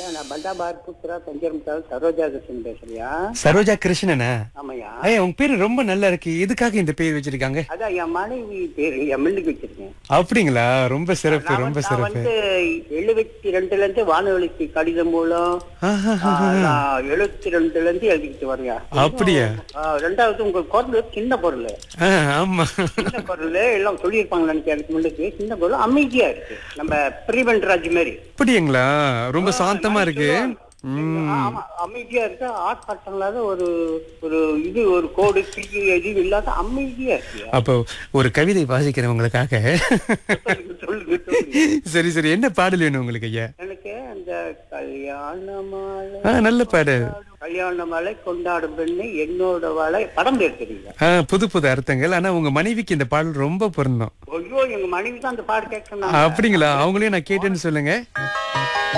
நான் பண்டாபார் புத்ரா தஞ்சரம் சரோஜா கிருஷ்ணன் பேசுறியா சரோஜா கிருஷ்ணனா ஆமாய்யா ஐயா உங்க பேரு ரொம்ப நல்லா இருக்கு எதுக்காக இந்த பேர் வச்சிருக்காங்க அதான் என் மனைவி பேரு எம்எல்ஏக்கு வச்சிருக்கேன் அப்படிங்களா ரொம்ப சிறப்பு நான் ரொம்ப வந்து- நான் சிறப்பு வந்து எழுபத்தி ரெண்டுல இருந்து வானொலிக்கு கடிதம் மூலம் ஆஹா, ஆ, நான் எழுபத்தி ரெண்டுல இருந்து எழுதிக்கிட்டு வரேன் அப்படியா ரெண்டாவது உங்க குரல் சின்ன பொருள் ஆ, ஆமா சின்ன பொருள் எல்லாம் சொல்லியிருப்பாங்க நினைக்கிறேன் எனக்கு முன்னுக்கு சின்ன பொருள் அமைதியா இருக்கு நம்ம பிரிவன் ராஜ் மாதிரி அப்படிங்களா ரொம்ப சாந்தமா இருக்கு ம் ஆமா அமைதியா இருக்கு ஆட்காட்டங்களாத ஒரு ஒரு இது ஒரு கோடு கிளி இது இல்லாத அமைதியா இருக்கு அப்போ ஒரு கவிதை வாசிக்கிறவங்களுக்காக சொல்லுங்க, சொல்லுங்க சொல்லுங்க சரி சரி என்ன பாடல் வேணும் உங்களுக்கு ஐயா எனக்கு அந்த கல்யாண மாலை ஆ நல்ல பாடல் கல்யாண மாலை கொண்டாடும் பெண்ணு என்னோட வாழை படம் பேர் தெரியல ஆ புது புது அர்த்தங்கள் ஆனா உங்க மனைவிக்கு இந்த பாடல் ரொம்ப பொருந்தும் ஐயோ எங்க மனைவி தான் அந்த பாடு கேட்கணும் அப்படிங்களா அவங்களையும் நான் கேட்டேன்னு சொல்லுங்க